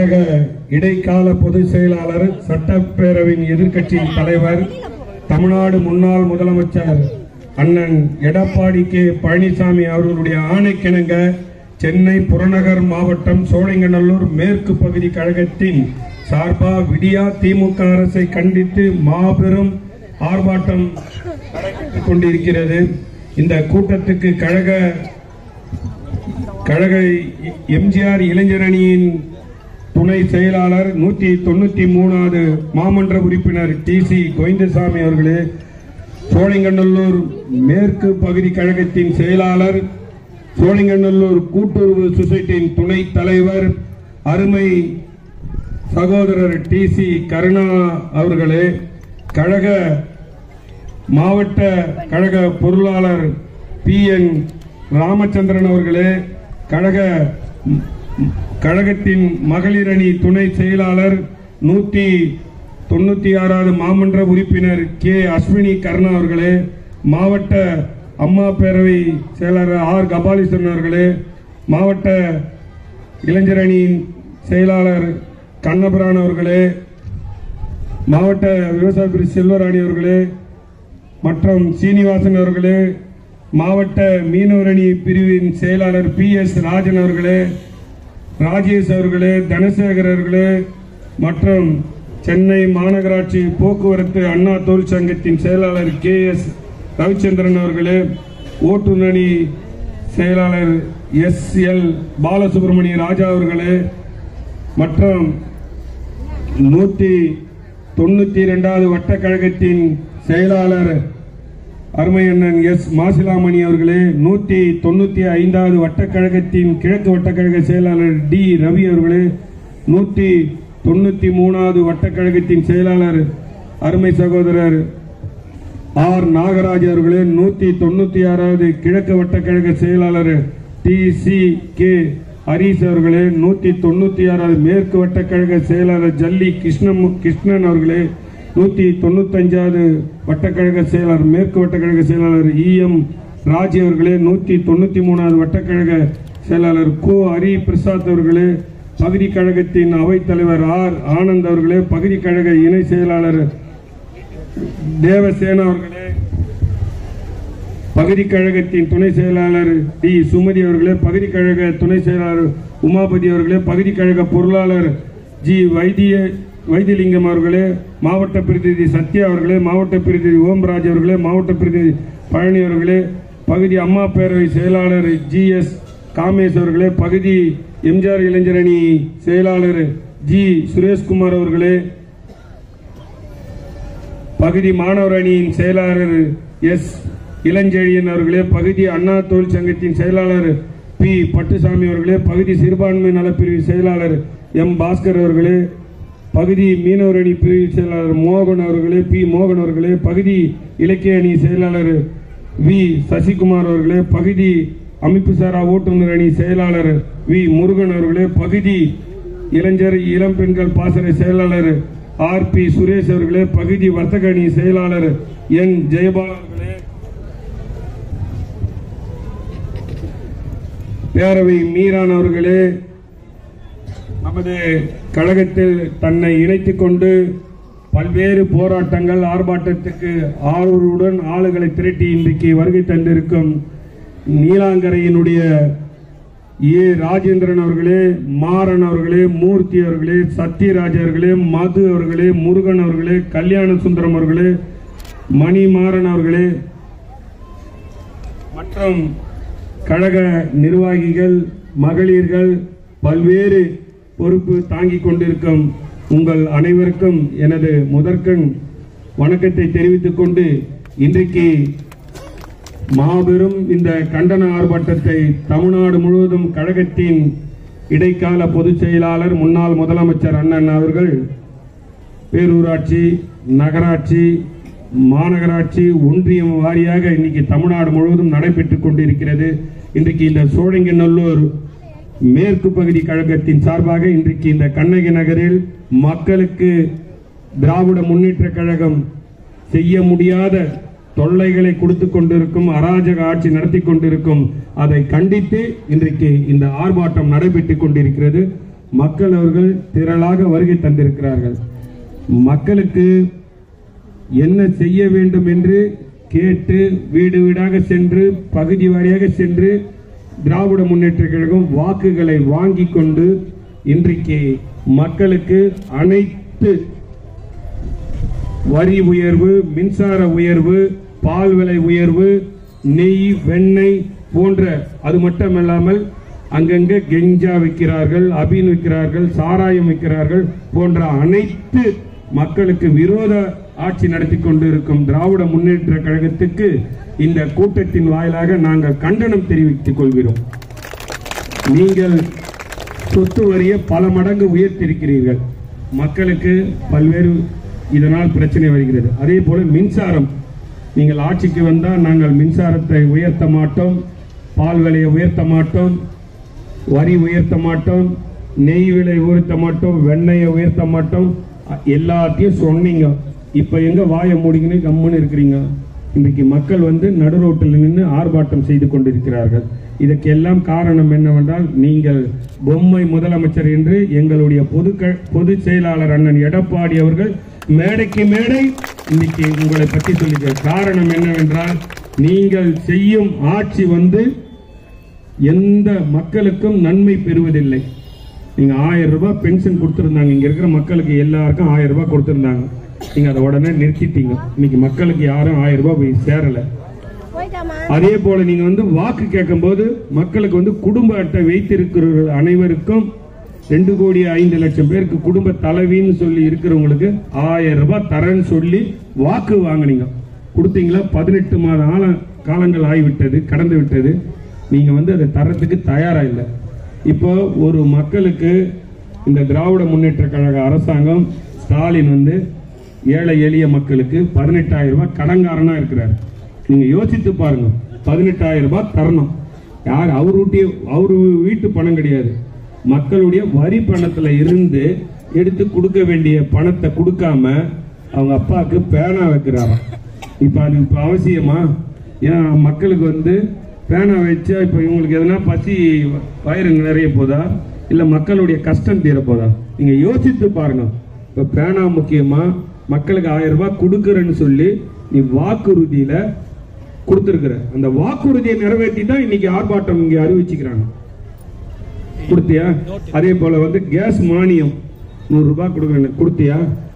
கழக இடைக்கால பொதுச் செயலாளர் சட்டப்பேரவையின் எதிர்க்கட்சி தலைவர் தமிழ்நாடு முன்னாள் முதலமைச்சர் அண்ணன் எடப்பாடி கே பழனிசாமி அவர்களுடைய ஆணைக்கிணங்க சென்னை புறநகர் மாவட்டம் சோழிங்கநல்லூர் மேற்கு பகுதி கழகத்தின் சார்பா விடியா திமுக அரசை கண்டித்து மாபெரும் ஆர்ப்பாட்டம் நடைபெற்றுக் கொண்டிருக்கிறது இந்த கூட்டத்துக்கு கழக கழக எம்ஜிஆர் இளைஞரணியின் துணை செயலாளர் நூத்தி தொண்ணூத்தி மூணாவது மாமன்ற உறுப்பினர் டி சி கோவிந்தசாமி அவர்களே சோழிங்கநல்லூர் மேற்கு பகுதி கழகத்தின் செயலாளர் சோழிங்கநல்லூர் கூட்டுறவு சொசைட்டியின் துணை தலைவர் அருமை சகோதரர் டி சி கருணா அவர்களே கழக மாவட்ட கழக பொருளாளர் பி என் ராமச்சந்திரன் அவர்களே கழக கழகத்தின் மகளிர் அணி துணை செயலாளர் நூத்தி தொண்ணூத்தி ஆறாவது மாமன்ற உறுப்பினர் கே அஸ்வினி கருணா அவர்களே மாவட்ட அம்மா பேரவை செயலாளர் ஆர் கபாலீஸ்வரன் அவர்களே மாவட்ட இளைஞர் அணியின் செயலாளர் கண்ணபிரான் அவர்களே மாவட்ட விவசாய பிரிவு செல்வராணி அவர்களே மற்றும் சீனிவாசன் அவர்களே மாவட்ட மீனவர் அணி பிரிவின் செயலாளர் பி எஸ் ராஜன் அவர்களே ராஜேஷ் அவர்களே தனசேகர் அவர்களே மற்றும் சென்னை மாநகராட்சி போக்குவரத்து அண்ணா தொழிற்சங்கத்தின் செயலாளர் கே எஸ் ரவிச்சந்திரன் அவர்களே ஓட்டுநர் அணி செயலாளர் எஸ் எல் பாலசுப்ரமணிய ராஜா அவர்களே மற்றும் நூத்தி தொண்ணூத்தி இரண்டாவது வட்டக்கழகத்தின் செயலாளர் அருமையண்ணன் எஸ் மாசிலாமணி அவர்களே நூத்தி தொண்ணூத்தி ஐந்தாவது வட்டக்கழகத்தின் கிழக்கு வட்டக்கழக செயலாளர் டி ரவி அவர்களே நூத்தி தொண்ணூத்தி மூணாவது வட்டக்கழகத்தின் செயலாளர் அருமை சகோதரர் ஆர் நாகராஜ் அவர்களே நூத்தி தொண்ணூத்தி ஆறாவது கிழக்கு வட்டக்கழக செயலாளர் டி சி கே ஹரீஸ் அவர்களே நூத்தி தொண்ணூத்தி ஆறாவது மேற்கு வட்டக்கழக செயலாளர் ஜல்லி கிருஷ்ணம் கிருஷ்ணன் அவர்களே நூத்தி தொண்ணூத்தஞ்சாவது வட்டக்கழக செயலாளர் மேற்கு வட்டக்கழக செயலாளர் இ எம் ராஜ் அவர்களே நூத்தி தொண்ணூத்தி மூணாவது வட்டக்கழக செயலாளர் கோ ஹரி பிரசாத் அவர்களே பகுதி கழகத்தின் அவைத்தலைவர் ஆர் ஆனந்த் அவர்களே பகுதி கழக இணை செயலாளர் தேவசேனா அவர்களே பகுதி கழகத்தின் துணை செயலாளர் டி சுமதி அவர்களே பகுதி கழக துணை செயலாளர் உமாபதி அவர்களே பகுதி கழக பொருளாளர் ஜி வைத்திய வைத்தியலிங்கம் அவர்களே மாவட்ட பிரதிநிதி சத்யா அவர்களே மாவட்ட பிரதிநிதி ஓம்ராஜ் அவர்களே மாவட்ட பிரதிநிதி பழனி அவர்களே பகுதி அம்மா பேரவை செயலாளர் ஜி எஸ் காமேஷ் அவர்களே பகுதி எம்ஜிஆர் இளைஞரணி செயலாளர் ஜி சுரேஷ்குமார் அவர்களே பகுதி மாணவர் அணியின் செயலாளர் எஸ் இளஞ்செழியன் அவர்களே பகுதி அண்ணா தொழிற்சங்கத்தின் செயலாளர் பி பட்டுசாமி அவர்களே பகுதி சிறுபான்மை நலப்பிரிவு செயலாளர் எம் பாஸ்கர் அவர்களே பகுதி மீனவர் அணி பிரிவு செயலாளர் மோகன் அவர்களே பி மோகன் அவர்களே பகுதி இலக்கிய அணி செயலாளர் வி சசிகுமார் அவர்களே பகுதி அமைப்பு சாரா ஓட்டுநர் அணி செயலாளர் வி முருகன் அவர்களே பகுதி இளைஞர் இளம் பெண்கள் பாசறை செயலாளர் ஆர் பி சுரேஷ் அவர்களே பகுதி வர்த்தக அணி செயலாளர் என் ஜெயபால் அவர்களே பேரவை மீரான் அவர்களே நமது கழகத்தில் தன்னை இணைத்துக் கொண்டு பல்வேறு போராட்டங்கள் ஆர்ப்பாட்டத்துக்கு ஆர்வலுடன் ஆளுகளை திரட்டி இன்றைக்கு வருகை தந்திருக்கும் நீலாங்கரையினுடைய ஏ ராஜேந்திரன் அவர்களே மாறன் அவர்களே மூர்த்தி அவர்களே சத்யராஜ் அவர்களே மது அவர்களே முருகன் அவர்களே கல்யாண சுந்தரம் அவர்களே மணி மாறன் அவர்களே மற்றும் கழக நிர்வாகிகள் மகளிர்கள் பல்வேறு பொறுப்பு தாங்கிக் கொண்டிருக்கும் உங்கள் அனைவருக்கும் எனது முதற்கண் வணக்கத்தை தெரிவித்துக் கொண்டு இன்றைக்கு மாபெரும் இந்த கண்டன ஆர்ப்பாட்டத்தை தமிழ்நாடு முழுவதும் கழகத்தின் இடைக்கால பொதுச் செயலாளர் முன்னாள் முதலமைச்சர் அண்ணன் அவர்கள் பேரூராட்சி நகராட்சி மாநகராட்சி ஒன்றியம் வாரியாக இன்னைக்கு தமிழ்நாடு முழுவதும் நடைபெற்றுக் கொண்டிருக்கிறது இன்றைக்கு இந்த சோழங்கநல்லூர் மேற்கு பகுதி கழகத்தின் சார்பாக இன்றைக்கு இந்த கண்ணகி நகரில் மக்களுக்கு திராவிட முன்னேற்ற கழகம் செய்ய முடியாத தொல்லைகளை கொடுத்து கொண்டிருக்கும் அராஜக ஆட்சி நடத்தி கொண்டிருக்கும் அதை கண்டித்து இன்றைக்கு இந்த ஆர்ப்பாட்டம் நடைபெற்றுக் கொண்டிருக்கிறது மக்கள் அவர்கள் திரளாக வருகை தந்திருக்கிறார்கள் மக்களுக்கு என்ன செய்ய வேண்டும் என்று கேட்டு வீடு வீடாக சென்று பகுதி வாரியாக சென்று திராவிட முன்னேற்ற கழகம் வாக்குகளை வாங்கி கொண்டு இன்றைக்கு மக்களுக்கு அனைத்து வரி உயர்வு மின்சார உயர்வு பால் விலை உயர்வு நெய் வெண்ணெய் போன்ற அது மட்டுமல்லாமல் அங்கங்க கெஞ்சா விற்கிறார்கள் அபீன் விற்கிறார்கள் சாராயம் விற்கிறார்கள் போன்ற அனைத்து மக்களுக்கு விரோத ஆட்சி நடத்தி கொண்டிருக்கும் திராவிட முன்னேற்ற கழகத்துக்கு இந்த கூட்டத்தின் வாயிலாக நாங்கள் கண்டனம் தெரிவித்துக் கொள்கிறோம் நீங்கள் சொத்து வரியை பல மடங்கு உயர்த்திருக்கிறீர்கள் மக்களுக்கு பல்வேறு இதனால் பிரச்சனை வருகிறது அதே போல மின்சாரம் நீங்கள் ஆட்சிக்கு வந்தால் நாங்கள் மின்சாரத்தை உயர்த்த மாட்டோம் பால் விலையை உயர்த்த மாட்டோம் வரி உயர்த்த மாட்டோம் நெய் விலை உயர்த்த மாட்டோம் வெண்ணெயை உயர்த்த மாட்டோம் அ- எல்லாத்தையும் சொன்னீங்க இப்ப எங்க வாயை மூடிக்கின்னு கம்முன்னு இருக்கிறீங்க இன்றைக்கு மக்கள் வந்து நடு ரோட்டில் நின்று ஆர்ப்பாட்டம் செய்து கொண்டிருக்கிறார்கள் இதற்கெல்லாம் காரணம் என்னவென்றால் நீங்கள் பொம்மை முதலமைச்சர் என்று எங்களுடைய பொது பொது செயலாளர் அண்ணன் எடப்பாடி அவர்கள் மேடைக்கு மேடை இன்னைக்கு உங்களை பற்றி சொல்லிக்க காரணம் என்னவென்றால் நீங்கள் செய்யும் ஆட்சி வந்து எந்த மக்களுக்கும் நன்மை பெறுவதில்லை நீங்க ஆயிரம் ரூபாய் பென்ஷன் கொடுத்திருந்தாங்க இங்க இருக்கிற மக்களுக்கு எல்லாருக்கும் ஆயிரம் ரூபாய் கொடுத்திருந்தாங்க நீங்க அதை உடனே நிறுத்திட்டீங்க இன்னைக்கு மக்களுக்கு யாரும் ஆயிரம் ரூபாய் போய் சேரல போயிட்டாமா அதே போல நீங்க வந்து வாக்கு கேட்கும்போது மக்களுக்கு வந்து குடும்ப அட்டை வைத்திருக்கிறவர்கள் அனைவருக்கும் ரெண்டு கோடி ஐந்து லட்சம் பேருக்கு குடும்ப தலைவின்னு சொல்லி இருக்கிறவங்களுக்கு ஆயிரம் ரூபாய் தரேன்னு சொல்லி வாக்கு வாங்குனீங்க கொடுத்தீங்களா பதினெட்டு மாத ஆல காலங்கள் ஆகிவிட்டது கடந்து விட்டது நீங்க வந்து அதை தரத்துக்கு தயாரா இல்லை இப்போ ஒரு மக்களுக்கு இந்த திராவிட முன்னேற்ற கழக அரசாங்கம் ஸ்டாலின் வந்து ஏழை எளிய மக்களுக்கு பதினெட்டாயிரம் ரூபாய் கடன்காரனா இருக்கிறார் நீங்க யோசித்து பாருங்க பதினெட்டாயிரம் ரூபாய் தரணும் யார் அவர் வீட்டு அவரு வீட்டு பணம் கிடையாது மக்களுடைய வரி பணத்துல இருந்து எடுத்து கொடுக்க வேண்டிய பணத்தை கொடுக்காம அவங்க அப்பாவுக்கு பேனா வைக்கிறாராம் இப்ப அது இப்ப அவசியமா ஏன் மக்களுக்கு வந்து பேனா வச்சா இப்ப இவங்களுக்கு எதனா பசி வயிறு நிறைய போதா இல்ல மக்களுடைய கஷ்டம் தீர போதா நீங்க யோசித்து பாருங்க இப்ப பேனா முக்கியமா மக்களுக்கு ஆயிரம் ரூபாய் கொடுக்கறேன்னு சொல்லி நீ வாக்குறுதியில கொடுத்திருக்கிற அந்த வாக்குறுதியை நிறைவேற்றி தான் இன்னைக்கு ஆர்ப்பாட்டம் இங்க அறிவிச்சுக்கிறாங்க கொடுத்தியா அதே போல வந்து கேஸ் மானியம் நூறு ரூபாய் கொடுக்கணும் கொடுத்தியா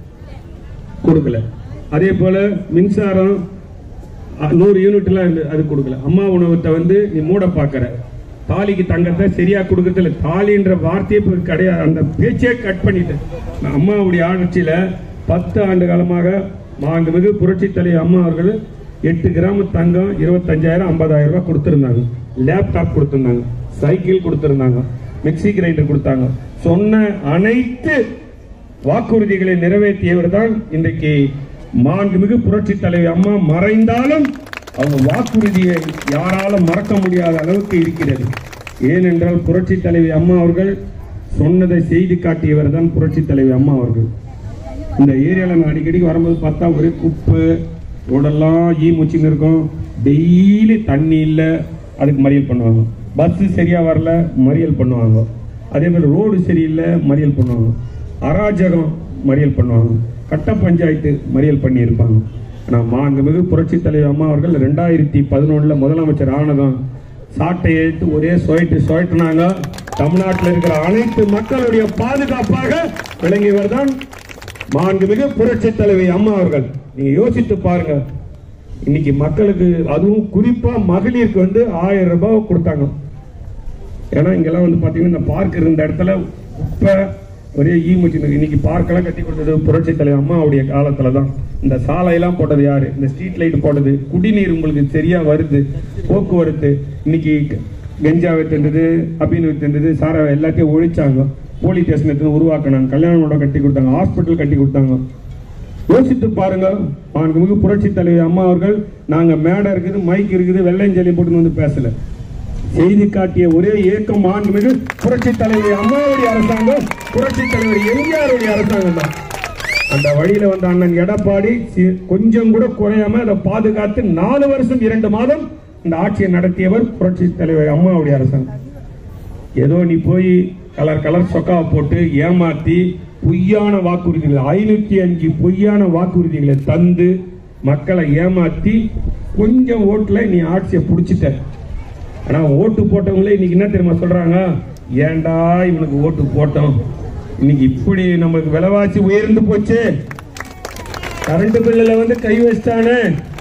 கொடுக்கல அதே போல மின்சாரம் அ, நூறு யூனிட்லாம் இருந்து அது கொடுக்கல அம்மா உணவத்தை வந்து நீ மூட பாக்குற தாலிக்கு தங்கத்தை சரியா கொடுக்கறது இல்ல தாலின்ற வார்த்தையே இப்ப கிடையாது அந்த பேச்சே கட் பண்ணிட்டு அம்மாவுடைய ஆட்சியில பத்து ஆண்டு காலமாக மாண்புமிகு புரட்சி தலைவர் அம்மா அவர்கள் எட்டு கிராம் தங்கம் இருபத்தஞ்சாயிரம் ஐம்பதாயிரம் ரூபாய் கொடுத்திருந்தாங்க லேப்டாப் கொடுத்திருந்தாங்க சைக்கிள் கொடுத்திருந்தாங்க மிக்ஸி கிரைண்டர் கொடுத்தாங்க சொன்ன அனைத்து வாக்குறுதிகளை நிறைவேற்றியவர் தான் இன்றைக்கு மாண்புமிகு புரட்சி தலைவி அம்மா மறைந்தாலும் அவங்க வாக்குறுதியை யாராலும் மறக்க முடியாத அளவுக்கு இருக்கிறது ஏனென்றால் புரட்சி தலைவி அம்மா அவர்கள் சொன்னதை செய்து காட்டியவர் தான் புரட்சி தலைவி அம்மா அவர்கள் இந்த ஏரியால நான் அடிக்கடி வரும்போது பார்த்தா ஒரே குப்பை ரோடெல்லாம் ஈ முச்சின்னு இருக்கும் டெய்லி தண்ணி இல்லை அதுக்கு மறியல் பண்ணுவாங்க பஸ் சரியா வரல மறியல் பண்ணுவாங்க அதே மாதிரி ரோடு சரியில்லை மறியல் பண்ணுவாங்க அராஜகம் மறியல் பண்ணுவாங்க கட்ட பஞ்சாயத்து மறியல் பண்ணியிருப்பாங்க ஆனால் மாண்புமிகு புரட்சி தலைவர் அம்மா அவர்கள் ரெண்டாயிரத்தி பதினொன்றில் முதலமைச்சர் ஆனதும் சாட்டை எழுத்து ஒரே சொயிட்டு சொயிட்டுனாங்க தமிழ்நாட்டில் இருக்கிற அனைத்து மக்களுடைய பாதுகாப்பாக விளங்கியவர் தான் மாண்புமிகு புரட்சி தலைவி அம்மா அவர்கள் நீங்க யோசித்து பாருங்க இன்னைக்கு மக்களுக்கு அதுவும் குறிப்பா மகளிருக்கு வந்து ஆயிரம் ரூபாய் கொடுத்தாங்க ஏன்னா இங்கெல்லாம் வந்து பாத்தீங்கன்னா இந்த பார்க் இருந்த இடத்துல குப்பை ஒரே ஈ முச்சி இன்னைக்கு பார்க்கெல்லாம் கட்டி கொடுத்தது புரட்சி தலைவர் அம்மாவுடைய காலத்துல தான் இந்த சாலையெல்லாம் போட்டது யாரு இந்த ஸ்ட்ரீட் லைட் போட்டது குடிநீர் உங்களுக்கு சரியா வருது போக்குவரத்து இன்னைக்கு கெஞ்சா வித்துன்றது அப்படின்னு வித்துன்றது சாரா எல்லாத்தையும் ஒழிச்சாங்க போலீஸ் ஸ்டேஷன் எடுத்து உருவாக்கினாங்க கல்யாண மண்டபம் கட்டி கொடுத்தாங்க ஹாஸ்பிட்டல் கட்டி கொடுத்தாங்க யோசித்து பாருங்க மாண்புமிகு புரட்சி தலைவி அம்மா அவர்கள் நாங்க மேடை இருக்குது மைக் இருக்குது வெள்ளையஞ்சலி போட்டு வந்து பேசல செய்தி காட்டிய ஒரே இயக்கம் மாண்புமிகு புரட்சி தலைவி அம்மாவுடைய அரசாங்கம் புரட்சி தலைவர் எம்ஜிஆருடைய அரசாங்கம் தான் அந்த வழியில வந்த அண்ணன் எடப்பாடி சி- கொஞ்சம் கூட குறையாம அதை பாதுகாத்து நாலு வருஷம் இரண்டு மாதம் இந்த ஆட்சியை நடத்தியவர் புரட்சி தலைவர் அம்மாவுடைய அரசாங்கம் ஏதோ நீ போய் கலர் கலர் சொக்காவை போட்டு ஏமாத்தி பொய்யான வாக்குறுதிகளை ஐநூத்தி அஞ்சு பொய்யான வாக்குறுதிகளை தந்து மக்களை ஏமாத்தி கொஞ்சம் ஓட்டுல நீ ஆட்சியை பிடிச்சிட்ட ஆனா ஓட்டு போட்டவங்களே இன்னைக்கு என்ன தெரியுமா சொல்றாங்க ஏன்டா இவனுக்கு ஓட்டு போட்டோம் இன்னைக்கு இப்படி நமக்கு விலைவாசி உயர்ந்து போச்சு கரண்ட் பில்லுல வந்து கை வச்சிட்டானே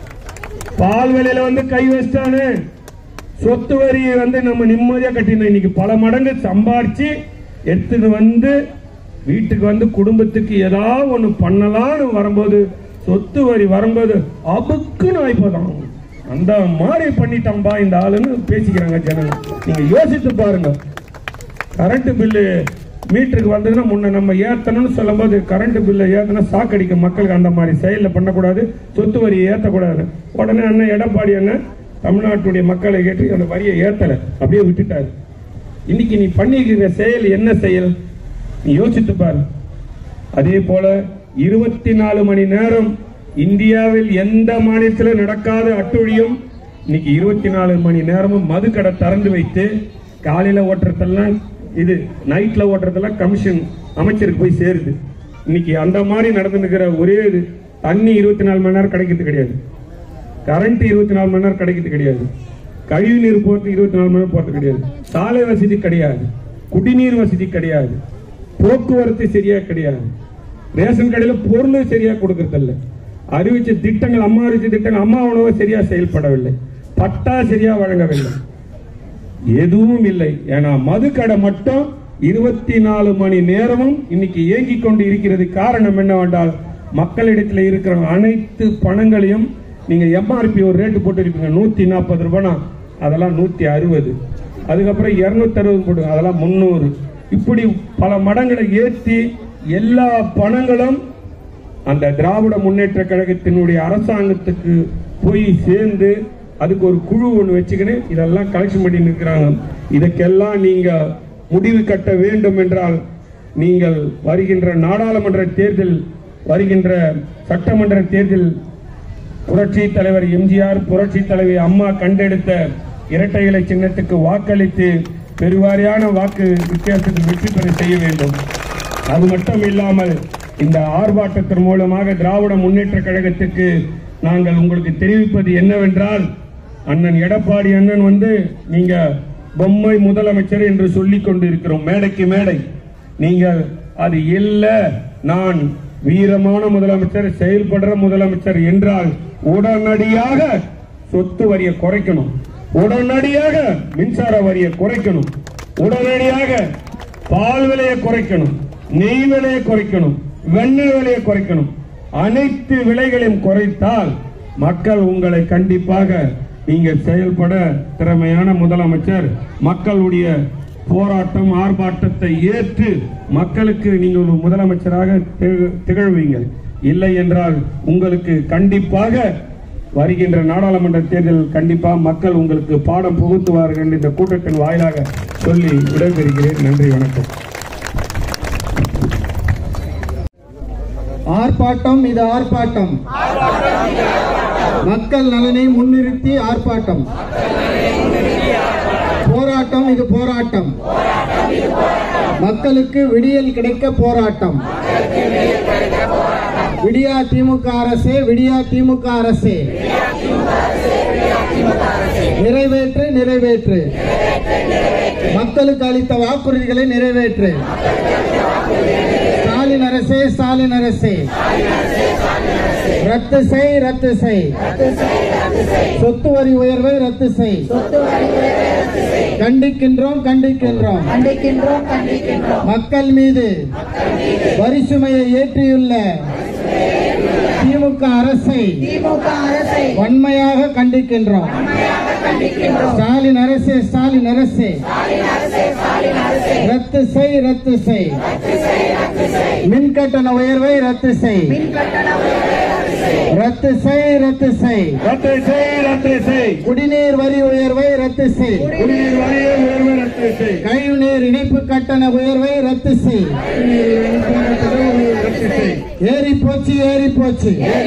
பால் விலையில வந்து கை வச்சிட்டானே சொத்து வரி வந்து நம்ம நிம்மதியா கட்டினோம் இன்னைக்கு பல மடங்கு சம்பாரிச்சு எடுத்துட்டு வந்து வீட்டுக்கு வந்து குடும்பத்துக்கு ஏதாவது ஒண்ணு பண்ணலாம்னு வரும்போது சொத்து வரி வரும்போது அபுக்குன்னு ஆயிப்போதான் அந்த மாதிரி பண்ணிட்டான்பா இந்த ஆளுன்னு பேசிக்கிறாங்க ஜனங்க நீங்க யோசித்து பாருங்க கரண்ட் பில்லு மீட்டருக்கு வந்ததுன்னா முன்ன நம்ம ஏத்தணும்னு சொல்லும்போது கரண்ட் பில்லை ஏத்தனா சாக்கடிக்க மக்களுக்கு அந்த மாதிரி செயலில் பண்ணக்கூடாது சொத்து வரியை ஏற்றக்கூடாது உடனே அண்ணன் எடப்பாடி அண்ணன் தமிழ்நாட்டுடைய மக்களை கேட்டு அந்த வரியை ஏத்தல அப்படியே விட்டுட்டாரு இன்னைக்கு நீ பண்ணிக்கிற செயல் என்ன செயல் நீ யோசித்து பாரு அதே போல இருபத்தி நாலு மணி நேரம் இந்தியாவில் எந்த மாநிலத்திலும் நடக்காத அட்டுழியம் இன்னைக்கு இருபத்தி நாலு மணி நேரமும் மதுக்கடை திறந்து வைத்து காலையில ஓட்டுறதெல்லாம் இது நைட்ல ஓட்டுறதெல்லாம் கமிஷன் அமைச்சருக்கு போய் சேருது இன்னைக்கு அந்த மாதிரி நடந்துக்கிற ஒரே இது தண்ணி இருபத்தி நாலு மணி நேரம் கிடைக்கிறது கிடையாது கரண்ட் இருபத்தி நாலு மணி நேரம் கிடைக்கிறது கிடையாது கழிவு நீர் போறது இருபத்தி நாலு மணி நேரம் போறது கிடையாது சாலை வசதி கிடையாது குடிநீர் வசதி கிடையாது போக்குவரத்து சரியா கிடையாது ரேஷன் கடையில பொருள் சரியா கொடுக்கறது இல்ல அறிவிச்ச திட்டங்கள் அம்மா அறிவிச்ச திட்டங்கள் அம்மா உணவு சரியா செயல்படவில்லை பட்டா சரியா வழங்கவில்லை எதுவும் இல்லை ஏன்னா மதுக்கடை மட்டும் இருபத்தி நாலு மணி நேரமும் இன்னைக்கு இயங்கிக் கொண்டு இருக்கிறது காரணம் என்னவென்றால் மக்களிடத்தில் இருக்கிற அனைத்து பணங்களையும் நீங்க எம்ஆர்பி ஒரு ரேட்டு போட்டிருப்பீங்க நூத்தி நாற்பது ரூபாய்னா அதெல்லாம் நூத்தி அறுபது அதுக்கப்புறம் இருநூத்தி அறுபது போட்டு அதெல்லாம் முந்நூறு இப்படி பல மடங்களை ஏற்றி எல்லா பணங்களும் அந்த திராவிட முன்னேற்ற கழகத்தினுடைய அரசாங்கத்துக்கு போய் சேர்ந்து அதுக்கு ஒரு குழு ஒன்று வச்சுக்கின்னு இதெல்லாம் கலெக்ஷன் பண்ணி நிற்கிறாங்க இதுக்கெல்லாம் நீங்க முடிவு கட்ட வேண்டும் என்றால் நீங்கள் வருகின்ற நாடாளுமன்ற தேர்தல் வருகின்ற சட்டமன்ற தேர்தல் புரட்சி தலைவர் எம்ஜிஆர் புரட்சி தலைவி அம்மா கண்டெடுத்த இரட்டை இலை சின்னத்துக்கு வாக்களித்து பெருவாரியான வாக்கு வித்தியாசத்தில் வெற்றி பெற செய்ய வேண்டும் அது மட்டும் இல்லாமல் இந்த ஆர்ப்பாட்டத்தின் மூலமாக திராவிட முன்னேற்ற கழகத்துக்கு நாங்கள் உங்களுக்கு தெரிவிப்பது என்னவென்றால் அண்ணன் எடப்பாடி அண்ணன் வந்து நீங்க பொம்மை முதலமைச்சர் என்று சொல்லிக் கொண்டு இருக்கிறோம் மேடைக்கு மேடை நீங்கள் அது இல்ல நான் வீரமான முதலமைச்சர் செயல்படுற முதலமைச்சர் என்றால் உடனடியாக சொத்து வரியை குறைக்கணும் உடனடியாக மின்சார வரியை குறைக்கணும் உடனடியாக பால் விலையை குறைக்கணும் நெய் விலையை குறைக்கணும் வெண்ணெய் விலையை குறைக்கணும் அனைத்து விலைகளையும் குறைத்தால் மக்கள் உங்களை கண்டிப்பாக நீங்கள் செயல்பட திறமையான முதலமைச்சர் மக்களுடைய போராட்டம் ஆர்ப்பாட்டத்தை ஏற்று மக்களுக்கு நீங்கள் ஒரு முதலமைச்சராக திக- திகழ்வீங்கள் இல்லை என்றால் உங்களுக்கு கண்டிப்பாக வருகின்ற நாடாளுமன்ற தேர்தல் கண்டிப்பாக மக்கள் உங்களுக்கு பாடம் புகுத்துவார்கள் என்று இந்த கூட்டத்தின் வாயிலாக சொல்லி விடைபெறுகிறேன் நன்றி வணக்கம் ஆர்ப்பாட்டம் இது ஆர்ப்பாட்டம் மக்கள் நலனை முன்னிறுத்தி ஆர்ப்பாட்டம் போராட்டம் இது போராட்டம் மக்களுக்கு விடியல் கிடைக்க போராட்டம் விடியா திமுக அரசே விடியா திமுக அரசே நிறைவேற்று நிறைவேற்று மக்களுக்கு அளித்த வாக்குறுதிகளை நிறைவேற்று ஸ்டாலின் அரசே ஸ்டாலின் அரசே ரத்து செய் ரத்து செய் சொத்து வரி உயர்வை ரத்து செய் கண்டிக்கின்றோம் கண்டிக்கின்றோம் கண்டிக்கின்றோம் கண்டிக்கின்றோம் மக்கள் மீது வரி சுமையை ஏற்றியுள்ள திமுக அரசை திமுக அரசை வன்மையாக கண்டிக்கின்றோம் ஸ்டாலின் அரசே ஸ்டாலின் அரசே ரத்து செய் ரத்து செய் மின் கட்டண உயர்வை ரத்து செய் ரத்து செய் ரத்து செய் ரத்து செய் ரத்து செய் குடிநீர் வரி உயர்வை ரத்து செய் குடிநீர் வரியை உயர்வை ரத்து செய் கழிவுநீர் இணைப்பு கட்டண உயர்வை ரத்து செய் ரத்து செய் ஏறி போச்சு ஏறி போச்சு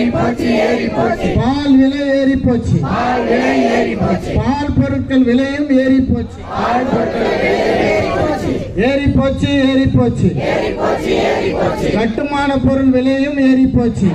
பால் விலை ஏறி போச்சு பால் பொருட்கள் விலையும் ஏறி போச்சு ஏறி போச்சு ஏறி போச்சு கட்டுமான பொருள் விலையும் ஏறி போச்சு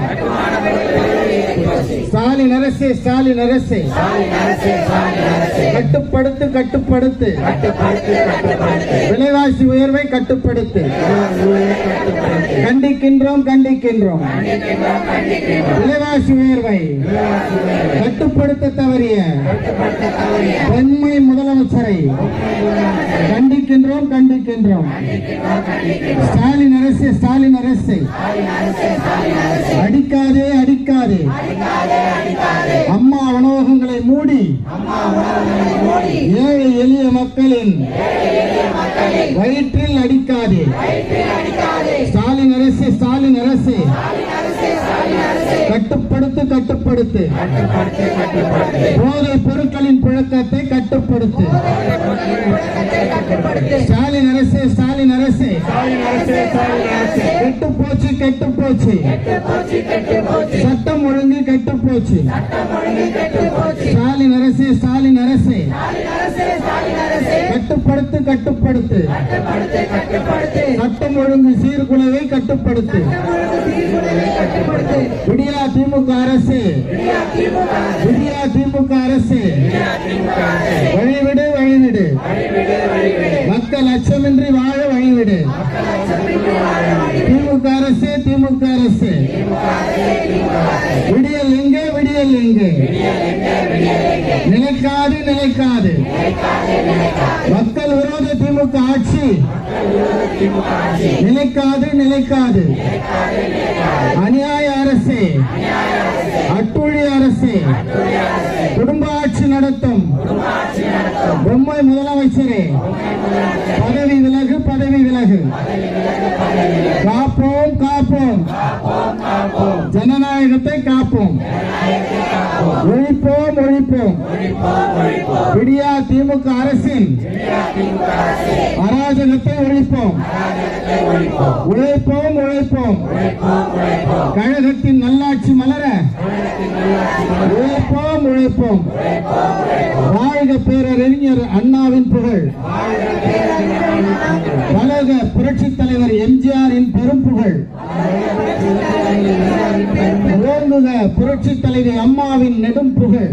ஸ்டாலின் அரசே ஸ்டாலின் அரசே கட்டுப்படுத்து கட்டுப்படுத்து விலைவாசி உயர்வை கட்டுப்படுத்து கண்டிக்கின்றோம் கண்டிக்கின்றோம் விலைவாசி உயர்வை கட்டுப்படுத்த தவறிய பெண்மை முதலமைச்சரை கண்டிக்கின்றோம் கண்டிக்கின்றோம் ஸ்டாலின் அரசு ஸ்டாலின் அரசு அடிக்காதே அடிக்காதே அம்மா உணவகங்களை மூடி ஏழை எளிய மக்களின் வயிற்றில் அடிக்காதே ஸ்டாலின் அரசு ஸ்டாலின் அரசு கட்டுப்படுத்து கட்டுப்படுத்து போதை பொருட்களின் புழக்கத்தை கட்டுப்படுத்து ஸ்டாலின் அரசு ஸ்டாலின் அரசு கெட்டு போச்சு கெட்டு போச்சு சட்டம் ஒழுங்கு கெட்டு போச்சு ஸ்டாலின் அரசு ஸ்டாலின் அரசு கட்டுப்படுத்து கட்டுப்படுத்து சட்டம் ஒழுங்கு சீர்குலைவை கட்டுப்படுத்து விடியா திமுக அரசு விடியா திமுக அரசு வழிவிடு வழிவிடு மக்கள் அச்சமின்றி வாழ வழிவிடு திமுக அரசு திமுக அரசு விடியல் எங்கே விடியல் எங்கே நிலைக்காது நிலைக்காது மக்கள் விரோத திமுக ஆட்சி நிலைக்காது நிலைக்காது அநியாய அரசு அட்டுழி அரசு குடும்ப ஆட்சி நடத்தும் பொம்மை முதலமைச்சரே பதவி விலகு பதவி விலகு காப்போம் காப்போம் ஜனநாயகத்தை காப்போம் ஒழிப்போம் ஒழிப்போம் விடியா திமுக அரசின் அராஜகத்தை ஒழிப்போம் உழைப்போம் உழைப்போம் கழகத்தின் நல்லாட்சி மலர உழைப்போம் உழைப்போம் வாழ்க பேரறிஞர் அண்ணாவின் புகழ் கழக புரட்சித் தலைவர் எம்ஜிஆரின் பெரும் புகழ் ஓங்குக புரட்சித் தலைவி அம்மாவின் நெடும் புகழ்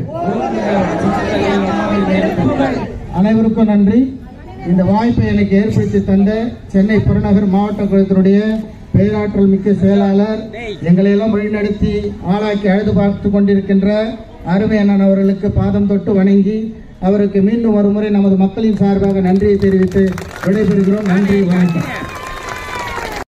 அனைவருக்கும் நன்றி இந்த வாய்ப்பை எனக்கு ஏற்படுத்தி தந்த சென்னை புறநகர் மாவட்ட கழகத்தினுடைய பேராற்றல் மிக்க செயலாளர் எங்களை எல்லாம் வழிநடத்தி ஆளாக்கி அழுது பார்த்து கொண்டிருக்கின்ற அருமை அண்ணன் அவர்களுக்கு பாதம் தொட்டு வணங்கி அவருக்கு மீண்டும் ஒருமுறை நமது மக்களின் சார்பாக நன்றியை தெரிவித்து விடைபெறுகிறோம் நன்றி வணக்கம்